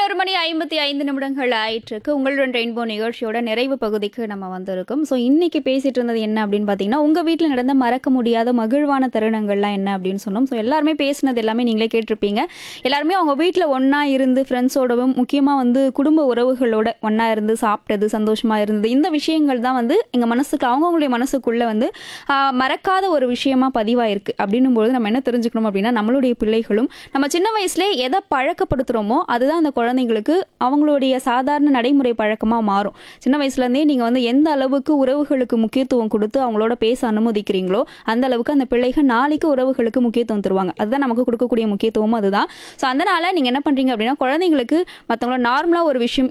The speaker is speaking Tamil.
பதினோரு மணி ஐம்பத்தி ஐந்து நிமிடங்கள் ஆயிட்டிருக்கு உங்களுடன் ரெயின்போ நிகழ்ச்சியோட நிறைவு பகுதிக்கு நம்ம வந்திருக்கோம் ஸோ இன்னைக்கு பேசிட்டு இருந்தது என்ன அப்படின்னு பார்த்தீங்கன்னா உங்கள் வீட்டில் நடந்த மறக்க முடியாத மகிழ்வான தருணங்கள்லாம் என்ன அப்படின்னு சொன்னோம் ஸோ எல்லாருமே பேசினது எல்லாமே நீங்களே கேட்டிருப்பீங்க எல்லாருமே அவங்க வீட்டில் ஒன்றா இருந்து ஃப்ரெண்ட்ஸோடவும் முக்கியமாக வந்து குடும்ப உறவுகளோட ஒன்றா இருந்து சாப்பிட்டது சந்தோஷமாக இருந்தது இந்த விஷயங்கள் தான் வந்து எங்கள் மனசுக்கு அவங்கவுங்களுடைய மனசுக்குள்ளே வந்து ஆஹ், மறக்காத ஒரு விஷயமா பதிவாயிருக்கு அப்படின்னும் போது நம்ம என்ன தெரிஞ்சுக்கணும் அப்படின்னா நம்மளுடைய பிள்ளைகளும் நம்ம சின்ன வயசுலேயே எதை பழக்கப்படுத்துகிறோமோ அதுதான் அந்த குழந்தைங்களுக்கு அவங்களுடைய சாதாரண நடைமுறை பழக்கமாக மாறும் சின்ன வயசுலேருந்தே நீங்கள் வந்து எந்த அளவுக்கு உறவுகளுக்கு முக்கியத்துவம் கொடுத்து அவங்களோட பேச அனுமதிக்கிறீங்களோ அந்த அளவுக்கு அந்த பிள்ளைகள் நாளைக்கு உறவுகளுக்கு முக்கியத்துவம் தருவாங்க அதுதான் நமக்கு கொடுக்கக்கூடிய முக்கியத்துவமும் அதுதான் ஸோ அதனால் நீங்கள் என்ன பண்ணுறீங்க அப்படின்னா குழந்தைங்களுக்கு மற்றவங்கள நார்மலாக ஒரு விஷயம்